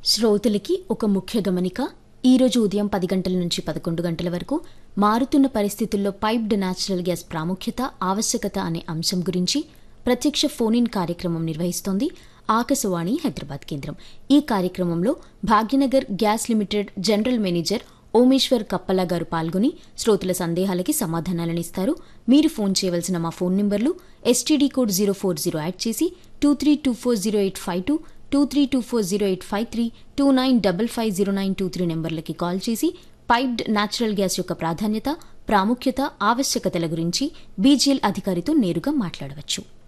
శ్రోతలకి ఒక ముఖ్య గమనిక ఈరోజు ఉదయం పది గంటల నుంచి పదకొండు గంటల వరకు మారుతున్న పరిస్థితుల్లో పైప్డ్ న్యాచురల్ గ్యాస్ ప్రాముఖ్యత ఆవశ్యకత అనే అంశం గురించి ప్రత్యక్ష ఫోన్ ఇన్ కార్యక్రమం నిర్వహిస్తోంది ఆకాశవాణి హైదరాబాద్ కేంద్రం ఈ కార్యక్రమంలో Bhagyanagar gas limited general manager Omeshwar Kappala garu పాల్గొని శ్రోతల సందేహాలకి సమాధానాలనిస్తారు మీరు ఫోన్ చేయవలసిన మా ఫోన్ నెంబర్లు STD code zero four zero add చేసి two three two four zero eight five two two three two four zero eight five three two nine double five zero nine two three నెంబర్లకి call చేసి piped natural gas యొక్క ప్రాధాన్యత ప్రాముఖ్యత ఆవశ్యకతల గురించి BGL అధికారితో నేరుగా మాట్లాడవచ్చు